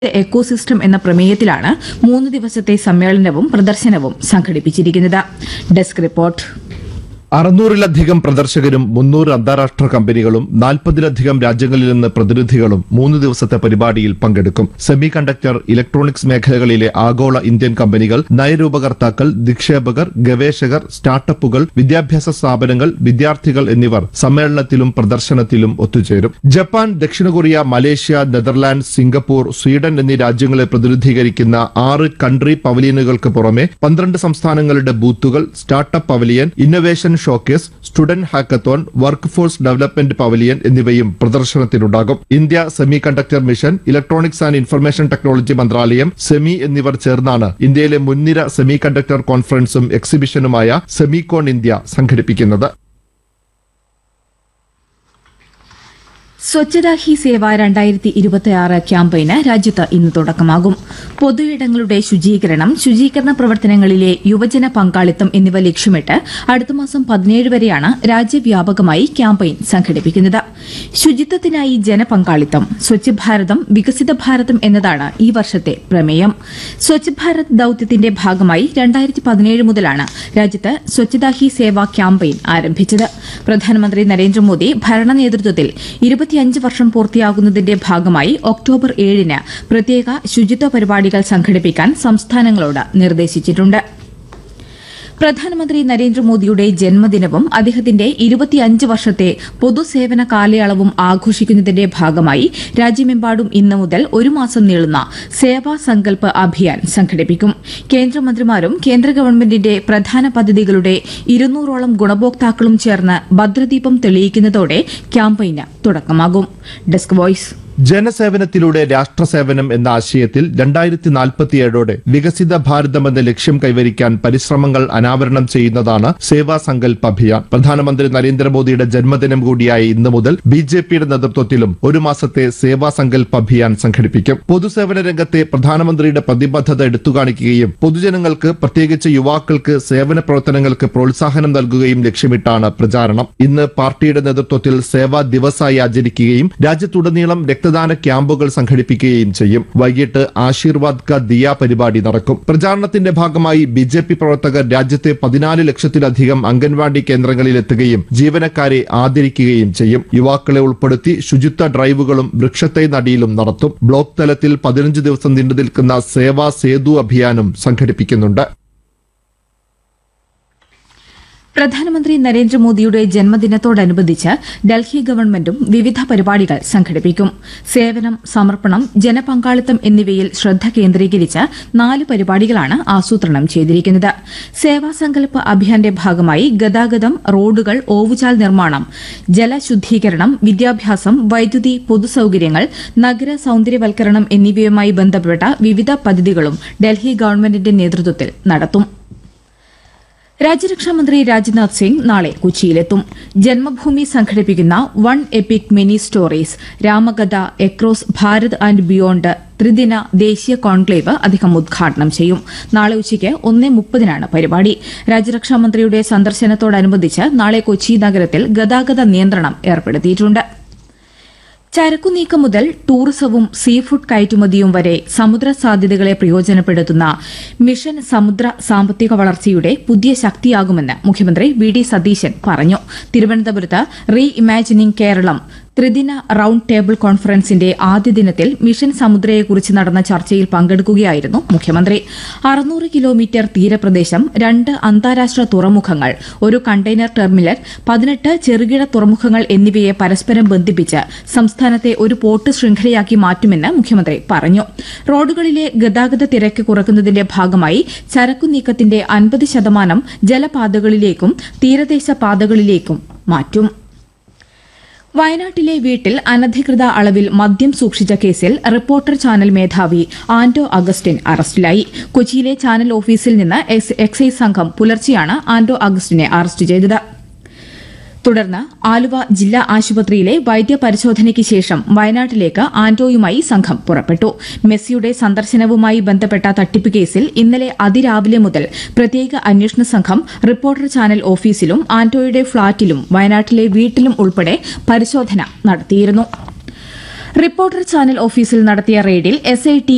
ecosystem എന്ന പ്രമേയത്തിലാണ് മൂന്ന് ദിവസത്തെ സമ്മേളനവും പ്രദർശനവും സംഘടിപ്പിച്ചിരിക്കുന്നത് ഡെസ്ക് റിപ്പോർട്ട് അറുന്നൂറിലധികം പ്രദർശകരും മുന്നൂറ് അന്താരാഷ്ട്ര കമ്പനികളും നാൽപ്പതിലധികം രാജ്യങ്ങളിൽ നിന്ന് പ്രതിനിധികളും മൂന്ന് ദിവസത്തെ പരിപാടിയിൽ പങ്കെടുക്കും സെമി കണ്ടക്ടർ ഇലക്ട്രോണിക്സ് മേഖലകളിലെ ആഗോള ഇന്ത്യൻ കമ്പനികൾ നയരൂപകർത്താക്കൾ നിക്ഷേപകർ ഗവേഷകർ സ്റ്റാർട്ടപ്പുകൾ വിദ്യാഭ്യാസ സ്ഥാപനങ്ങൾ വിദ്യാർത്ഥികൾ എന്നിവർ സമ്മേളനത്തിലും പ്രദർശനത്തിലും ഒത്തുചേരും ജപ്പാൻ ദക്ഷിണ Korea Malaysia Netherland Singapore Sweden എന്നീ രാജ്യങ്ങളെ പ്രതിനിധീകരിക്കുന്ന ആറ് കൺട്രി പവലിയനുകൾക്ക് പുറമെ പന്ത്രണ്ട് സംസ്ഥാനങ്ങളുടെ ബൂത്തുകൾ startup pavilion innovation showcase student hackathon workforce development pavilion എന്നിവയും പ്രദർശനത്തിനുണ്ടാകും India semiconductor mission electronics and information technology മന്ത്രാലയം സെമി എന്നിവർ ചേർന്നാണ് ഇന്ത്യയിലെ മുൻനിര സെമി കണ്ടക്ടർ കോൺഫറൻസും എക്സിബിഷനുമായ സെമികോൺ ഇന്ത്യ സംഘടിപ്പിക്കുന്നത് സ്വച്ഛതാ ഹി സേവ രണ്ടായിരത്തി ഇരുപത്തിയാറ് ക്യാമ്പയിന് രാജ്യത്ത് ഇന്ന് തുടക്കമാകും പൊതുയിടങ്ങളുടെ ശുചീകരണം ശുചീകരണ പ്രവർത്തനങ്ങളിലെ യുവജന പങ്കാളിത്തം എന്നിവ ലക്ഷ്യമിട്ട് അടുത്ത മാസം പതിനേഴ് വരെയാണ് രാജ്യവ്യാപകമായി ക്യാമ്പയിൻ സംഘടിപ്പിക്കുന്നത് ശുചിത്വത്തിനായി ജനപങ്കാളിത്തം സ്വച്ഛ് ഭാരതം വികസിത ഭാരതം എന്നതാണ് ഈ വർഷത്തെ പ്രമേയം സ്വച്ഛ് ഭാരത് ദൌത്യത്തിന്റെ ഭാഗമായി രണ്ടായിരത്തി പതിനേഴ് മുതലാണ് രാജ്യത്ത് സ്വച്ഛതാ ഹി സേവ ക്യാമ്പയിൻ ആരംഭിച്ചത് പ്രധാനമന്ത്രി നരേന്ദ്രമോദി ഭരണ നേതൃത്വത്തിൽ ഇരുപത്തിയഞ്ച് വർഷം പൂർത്തിയാകുന്നതിന്റെ ഭാഗമായി ഒക്ടോബർ ഏഴിന് പ്രത്യേക ശുചിത്വ പരിപാടികൾ സംഘടിപ്പിക്കാൻ സംസ്ഥാനങ്ങളോട് നിർദ്ദേശിച്ചിട്ടുണ്ട് പ്രധാനമന്ത്രി നരേന്ദ്രമോദിയുടെ ജന്മദിനവും അദ്ദേഹത്തിന്റെ ഇരുപത്തിയഞ്ച് വർഷത്തെ പൊതുസേവന കാലയളവും ആഘോഷിക്കുന്നതിന്റെ ഭാഗമായി രാജ്യമെമ്പാടും ഇന്ന് മുതൽ ഒരു മാസം നീളുന്ന സേവാ സങ്കൽപ് അഭിയാൻ സംഘടിപ്പിക്കും കേന്ദ്രമന്ത്രിമാരും കേന്ദ്ര ഗവൺമെന്റിന്റെ പ്രധാന പദ്ധതികളുടെ ഇരുന്നൂറോളം ഗുണഭോക്താക്കളും ചേർന്ന് ഭദ്രദീപം തെളിയിക്കുന്നതോടെ ക്യാമ്പയിന് തുടക്കമാകും ഡെസ്ക് വോയ്സ് ജനസേവനത്തിലൂടെ രാഷ്ട്രസേവനം എന്ന ആശയത്തിൽ രണ്ടായിരത്തി നാൽപ്പത്തിയേഴോടെ വികസിത ഭാരതം എന്ന ലക്ഷ്യം കൈവരിക്കാൻ പരിശ്രമങ്ങൾ അനാവരണം ചെയ്യുന്നതാണ് സേവാ സങ്കൽപ് അഭിയാൻ പ്രധാനമന്ത്രി നരേന്ദ്രമോദിയുടെ ജന്മദിനം കൂടിയായ ഇന്ന് മുതൽ ബി ജെ പിയുടെ നേതൃത്വത്തിലും ഒരു മാസത്തെ സേവാ സങ്കൽപ് അഭിയാൻ സംഘടിപ്പിക്കും പൊതുസേവന രംഗത്തെ പ്രധാനമന്ത്രിയുടെ പ്രതിബദ്ധത എടുത്തുകാണിക്കുകയും പൊതുജനങ്ങൾക്ക് പ്രത്യേകിച്ച് യുവാക്കൾക്ക് സേവന പ്രവർത്തനങ്ങൾക്ക് പ്രോത്സാഹനം നൽകുകയും ലക്ഷ്യമിട്ടാണ് പ്രചാരണം ഇന്ന് പാർട്ടിയുടെ നേതൃത്വത്തിൽ സേവാ ദിവസായി ആചരിക്കുകയും രാജ്യത്തുടനീളം രക്തദാന ക്യാമ്പുകൾ സംഘടിപ്പിക്കുകയും ചെയ്യും വൈകിട്ട് ആശീർവാദ് ക ദിയ പരിപാടി നടക്കും പ്രചാരണത്തിന്റെ ഭാഗമായി ബി ജെ പി പ്രവർത്തകർ രാജ്യത്തെ പതിനാല് ലക്ഷത്തിലധികം അംഗൻവാടി കേന്ദ്രങ്ങളിൽ എത്തുകയും ജീവനക്കാരെ ആദരിക്കുകയും ചെയ്യും യുവാക്കളെ ഉൾപ്പെടുത്തി ശുചിത്വ ഡ്രൈവുകളും വൃക്ഷത്തൈ നടിയിലും നടത്തും ബ്ലോക്ക് തലത്തിൽ പതിനഞ്ച് ദിവസം നീണ്ടു നിൽക്കുന്ന സേവാ സേതു അഭിയാനും സംഘടിപ്പിക്കുന്നുണ്ട് പ്രധാനമന്ത്രി നരേന്ദ്രമോദിയുടെ ജന്മദിനത്തോടനുബന്ധിച്ച് ഡൽഹി ഗവൺമെന്റും വിവിധ പരിപാടികൾ സംഘടിപ്പിക്കും സേവനം സമർപ്പണം ജനപങ്കാളിത്തം എന്നിവയിൽ ശ്രദ്ധ കേന്ദ്രീകരിച്ച് നാല് പരിപാടികളാണ് ആസൂത്രണം ചെയ്തിരിക്കുന്നത് സേവാസങ്കല്പ് അഭിയാന്റെ ഭാഗമായി ഗതാഗതം റോഡുകൾ ഓവുചാൽ നിർമ്മാണം ജലശുദ്ധീകരണം വിദ്യാഭ്യാസം വൈദ്യുതി പൊതുസൌകര്യങ്ങൾ നഗര സൌന്ദര്യവൽക്കരണം എന്നിവയുമായി ബന്ധപ്പെട്ട വിവിധ പദ്ധതികളും ഡൽഹി ഗവൺമെന്റിന്റെ നേതൃത്വത്തിൽ നടത്തും രാജ്യരക്ഷാമന്ത്രി രാജ്നാഥ് സിംഗ് നാളെ കൊച്ചിയിലെത്തും ജന്മഭൂമി സംഘടിപ്പിക്കുന്ന one epic mini stories Ramakatha across Bharat and beyond ത്രിദിന ദേശീയ കോൺക്ലേവ് അദ്ദേഹം ഉദ്ഘാടനം ചെയ്യും നാളെ ഉച്ചയ്ക്ക് ഒന്നേ മുപ്പതിനാണ് പരിപാടി രാജ്യരക്ഷാമന്ത്രിയുടെ സന്ദർശനത്തോടനുബന്ധിച്ച് നാളെ കൊച്ചി നഗരത്തിൽ ഗതാഗത നിയന്ത്രണം ഏർപ്പെടുത്തിയിട്ടുണ്ട് ചരക്കുനീക്കം മുതൽ ടൂറിസവും സീ ഫുഡ് കയറ്റുമതിയും വരെ സമുദ്ര സാധ്യതകളെ പ്രയോജനപ്പെടുത്തുന്ന മിഷൻ സമുദ്ര സാമ്പത്തിക വളർച്ചയുടെ പുതിയ ശക്തിയാകുമെന്ന് മുഖ്യമന്ത്രി വി ഡി സതീശൻ പറഞ്ഞു തിരുവനന്തപുരത്ത് റീ ഇമാജിനിംഗ് കേരളം ത്രിദിന റൌണ്ട് ടേബിൾ കോൺഫറൻസിന്റെ ആദ്യ ദിനത്തിൽ മിഷൻ സമുദ്രയെക്കുറിച്ച് നടന്ന ചർച്ചയിൽ പങ്കെടുക്കുകയായിരുന്നു മുഖ്യമന്ത്രി അറുന്നൂറ് കിലോമീറ്റർ തീരപ്രദേശം രണ്ട് അന്താരാഷ്ട്ര തുറമുഖങ്ങൾ ഒരു കണ്ടെയ്നർ ടെർമിനൽ പതിനെട്ട് ചെറുകിട തുറമുഖങ്ങൾ എന്നിവയെ പരസ്പരം ബന്ധിപ്പിച്ച് സംസ്ഥാനത്തെ ഒരു പോർട്ട് ശൃംഖലയാക്കി മാറ്റുമെന്ന് മുഖ്യമന്ത്രി പറഞ്ഞു റോഡുകളിലെ ഗതാഗത തിരക്ക് കുറയ്ക്കുന്നതിന്റെ ഭാഗമായി ചരക്കു നീക്കത്തിന്റെ അൻപത് ശതമാനം ജലപാതകളിലേക്കും തീരദേശ പാതകളിലേക്കും മാറ്റും വയനാട്ടിലെ വീട്ടിൽ അനധികൃത അളവിൽ മദ്യം സൂക്ഷിച്ച കേസിൽ റിപ്പോർട്ടർ ചാനൽ മേധാവി ആന്റോ അഗസ്റ്റിൻ അറസ്റ്റിലായി കൊച്ചിയിലെ ചാനൽ ഓഫീസിൽ നിന്ന് എക്സ് എക്സൈസ് സംഘം പുലർച്ചെയാണ് ആന്റോ അഗസ്റ്റിനെ അറസ്റ്റ് ചെയ്തത് തുടർന്ന് ആലുവ ജില്ലാ ആശുപത്രിയിലെ വൈദ്യപരിശോധനയ്ക്ക് ശേഷം വയനാട്ടിലേക്ക് ആന്റോയുമായി സംഘം പുറപ്പെട്ടു മെസ്സിയുടെ സന്ദർശനവുമായി ബന്ധപ്പെട്ട തട്ടിപ്പ് കേസിൽ ഇന്നലെ അതിരാവിലെ മുതൽ പ്രത്യേക അന്വേഷണ സംഘം റിപ്പോർട്ടർ ചാനൽ ഓഫീസിലും ആന്റോയുടെ ഫ്ളാറ്റിലും വയനാട്ടിലെ വീട്ടിലും ഉൾപ്പെടെ പരിശോധന നടത്തിയിരുന്നു റിപ്പോർട്ടർ ചാനൽ ഓഫീസിൽ നടത്തിയ റെയ്ഡിൽ എസ് ഐ ടി